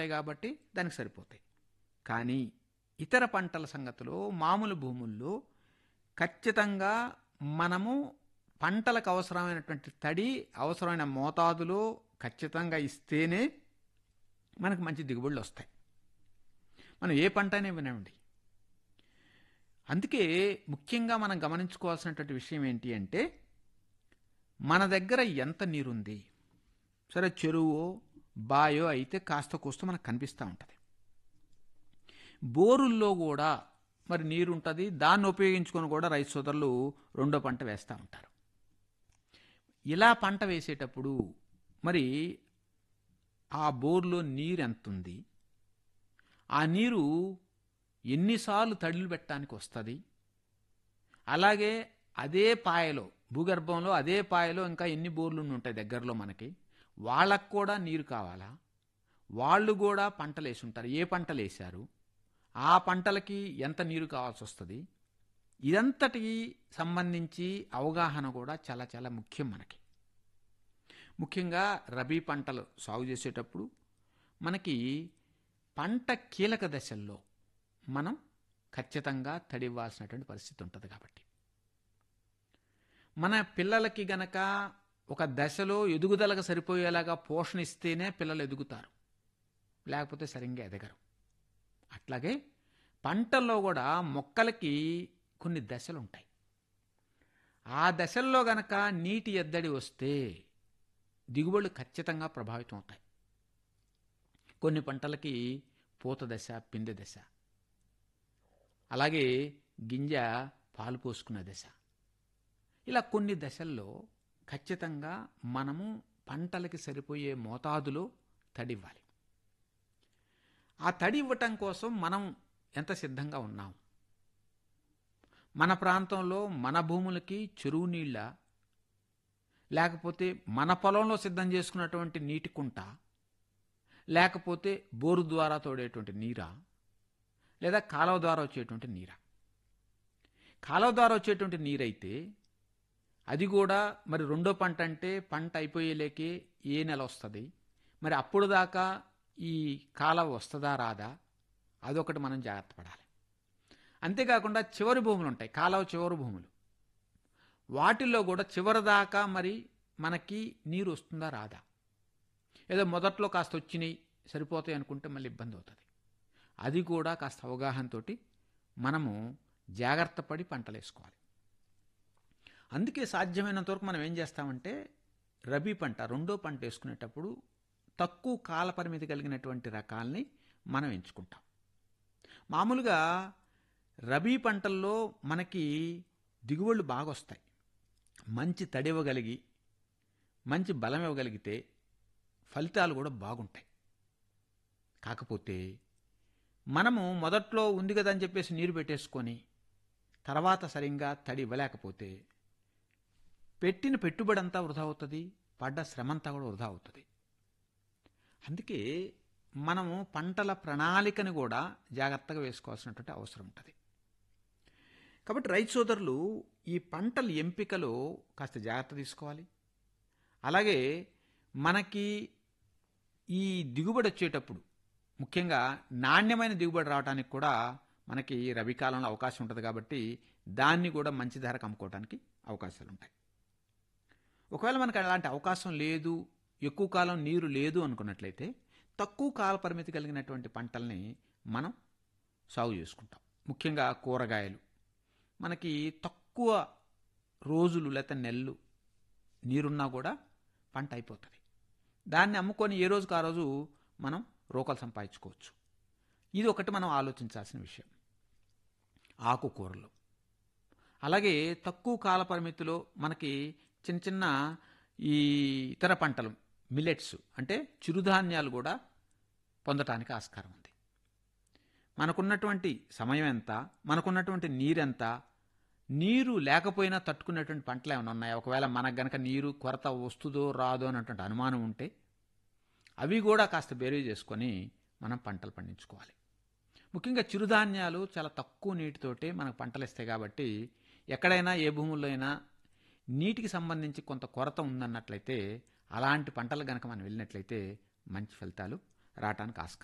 ఉంటాయి కాబట్టి దానికి సరిపోతాయి కానీ ఇతర పంటల సంగతిలో మామూలు భూముల్లో ఖచ్చితంగా మనము పంటలకు అవసరమైనటువంటి తడి అవసరమైన మోతాదులో ఖచ్చితంగా ఇస్తేనే మనకు మంచి దిగుబడులు వస్తాయి మనం ఏ పంట అయినా వినండి అందుకే ముఖ్యంగా మనం గమనించుకోవాల్సినటువంటి విషయం ఏంటి అంటే మన దగ్గర ఎంత నీరుంది సరే చెరువో బాయో అయితే కాస్త కూస్త మనకు కనిపిస్తూ ఉంటుంది బోరుల్లో కూడా మరి నీరు ఉంటుంది దాన్ని ఉపయోగించుకొని కూడా రైతు సోదరులు రెండో పంట వేస్తూ ఉంటారు ఇలా పంట వేసేటప్పుడు మరి ఆ బోర్లో నీరు ఎంత ఉంది ఆ నీరు ఎన్నిసార్లు తడిలు పెట్టడానికి వస్తుంది అలాగే అదే పాయలో భూగర్భంలో అదే పాయలో ఇంకా ఎన్ని బోర్లు ఉంటాయి దగ్గరలో మనకి వాళ్ళకు కూడా నీరు కావాలా వాళ్ళు కూడా పంటలు వేసి ఉంటారు ఏ పంటలు వేశారు ఆ పంటలకి ఎంత నీరు కావాల్సి వస్తుంది ఇదంతటికి సంబంధించి అవగాహన కూడా చాలా చాలా ముఖ్యం మనకి ముఖ్యంగా రబీ పంటలు సాగు చేసేటప్పుడు మనకి పంట కీలక దశల్లో మనం ఖచ్చితంగా తడివ్వాల్సినటువంటి పరిస్థితి ఉంటుంది కాబట్టి మన పిల్లలకి గనక ఒక దశలో ఎదుగుదలకు సరిపోయేలాగా పోషణ ఇస్తేనే పిల్లలు ఎదుగుతారు లేకపోతే సరిగ్గా ఎదగరు అట్లాగే పంటల్లో కూడా మొక్కలకి కొన్ని దశలు ఉంటాయి ఆ దశల్లో గనక నీటి ఎద్దడి వస్తే దిగుబడులు ఖచ్చితంగా ప్రభావితం అవుతాయి కొన్ని పంటలకి పూత దశ పిందె దశ అలాగే గింజ పాలు పోసుకునే దశ ఇలా కొన్ని దశల్లో ఖచ్చితంగా మనము పంటలకి సరిపోయే మోతాదులో తడివ్వాలి ఆ తడి ఇవ్వటం కోసం మనం ఎంత సిద్ధంగా ఉన్నాం మన ప్రాంతంలో మన భూములకి చెరువు నీళ్ళ లేకపోతే మన పొలంలో సిద్ధం చేసుకున్నటువంటి నీటి కుంట లేకపోతే బోరు ద్వారా తోడేటువంటి నీరా లేదా కాలువ ద్వారా వచ్చేటువంటి నీరా కాలువ ద్వారా వచ్చేటువంటి నీరైతే అది కూడా మరి రెండో పంట అంటే పంట అయిపోయేలేకే ఏ నెల వస్తుంది మరి అప్పుడు దాకా ఈ కాలువ వస్తుందా రాదా అదొకటి మనం జాగ్రత్త పడాలి అంతేకాకుండా చివరి భూములు ఉంటాయి కాలువ చివరి భూములు వాటిల్లో కూడా చివరి దాకా మరి మనకి నీరు వస్తుందా రాదా ఏదో మొదట్లో కాస్త వచ్చినాయి సరిపోతాయి అనుకుంటే మళ్ళీ ఇబ్బంది అవుతుంది అది కూడా కాస్త అవగాహనతో మనము జాగ్రత్త పడి పంటలు వేసుకోవాలి అందుకే సాధ్యమైనంత వరకు మనం ఏం చేస్తామంటే రబీ పంట రెండో పంట వేసుకునేటప్పుడు తక్కువ కాల పరిమితి కలిగినటువంటి రకాల్ని మనం ఎంచుకుంటాం మామూలుగా రబీ పంటల్లో మనకి దిగుబడులు బాగా వస్తాయి మంచి తడి ఇవ్వగలిగి మంచి బలం ఇవ్వగలిగితే ఫలితాలు కూడా బాగుంటాయి కాకపోతే మనము మొదట్లో ఉంది కదా అని చెప్పేసి నీరు పెట్టేసుకొని తర్వాత సరిగ్గా తడి ఇవ్వలేకపోతే పెట్టిన పెట్టుబడి అంతా వృధా అవుతుంది పడ్డ శ్రమంతా కూడా వృధా అవుతుంది అందుకే మనము పంటల ప్రణాళికని కూడా జాగ్రత్తగా వేసుకోవాల్సినటువంటి అవసరం ఉంటుంది కాబట్టి రైతు సోదరులు ఈ పంటల ఎంపికలో కాస్త జాగ్రత్త తీసుకోవాలి అలాగే మనకి ఈ దిగుబడి వచ్చేటప్పుడు ముఖ్యంగా నాణ్యమైన దిగుబడి రావడానికి కూడా మనకి రబీ కాలంలో అవకాశం ఉంటుంది కాబట్టి దాన్ని కూడా మంచి ధరకు అమ్ముకోవడానికి అవకాశాలు ఉంటాయి ఒకవేళ మనకు అలాంటి అవకాశం లేదు ఎక్కువ కాలం నీరు లేదు అనుకున్నట్లయితే తక్కువ కాల పరిమితి కలిగినటువంటి పంటల్ని మనం సాగు చేసుకుంటాం ముఖ్యంగా కూరగాయలు మనకి తక్కువ రోజులు లేకపోతే నెలలు నీరున్నా కూడా పంట అయిపోతుంది దాన్ని అమ్ముకొని ఏ రోజుకు ఆ రోజు మనం రోకలు సంపాదించుకోవచ్చు ఇది ఒకటి మనం ఆలోచించాల్సిన విషయం ఆకుకూరలు అలాగే తక్కువ కాల పరిమితిలో మనకి చిన్న చిన్న ఈ ఇతర పంటలు మిల్లెట్స్ అంటే చిరుధాన్యాలు కూడా పొందటానికి ఆస్కారం ఉంది మనకున్నటువంటి సమయం ఎంత మనకున్నటువంటి నీరెంత నీరు లేకపోయినా తట్టుకునేటువంటి పంటలు ఏమైనా ఉన్నాయా ఒకవేళ మనకు గనక నీరు కొరత వస్తుందో రాదో అన్నటువంటి అనుమానం ఉంటే అవి కూడా కాస్త బేరీ చేసుకొని మనం పంటలు పండించుకోవాలి ముఖ్యంగా చిరుధాన్యాలు చాలా తక్కువ నీటితోటే మనకు పంటలు ఇస్తాయి కాబట్టి ఎక్కడైనా ఏ భూముల్లో అయినా నీటికి సంబంధించి కొంత కొరత ఉందన్నట్లయితే అలాంటి పంటలు గనక మనం వెళ్ళినట్లయితే మంచి ఫలితాలు రావడానికి ఆస్కారం